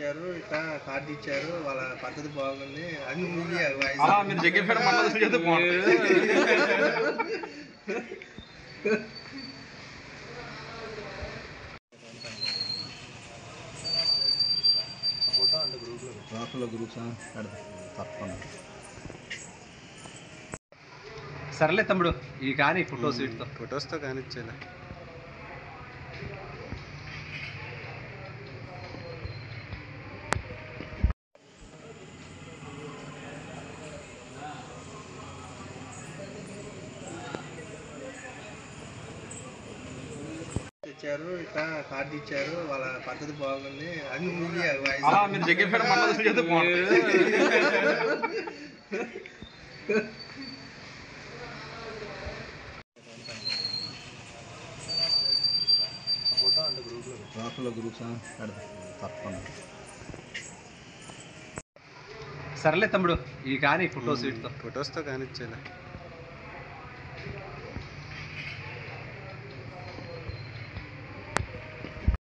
తెచ్చారు ఇట్లా కార్డు ఇచ్చారు వాళ్ళ పద్ధతి బాగుంది అది మూవీ అలా మీరు జగ్గిపేట మండలం చేస్తే బాగుంటుంది గ్రూప్లో గ్రూప్స్ తప్పకుండా సరేలే తమ్ముడు ఈ కానీ ఫోటోస్ వీటితో ఫొటోస్తో కానిచ్చేలా తెచ్చారు ఇట్లా కార్డు ఇచ్చారు వాళ్ళ పద్ధతి బాగుంది అది మూవీ అలా మీరు జగ్గిపేట మండలం చేస్తే బాగుంటుంది గ్రూప్లో గ్రూప్స్ తప్పకుండా సరేలే తమ్ముడు ఈ కానీ ఫోటోస్ వీటితో ఫొటోస్తో కానిచ్చేలా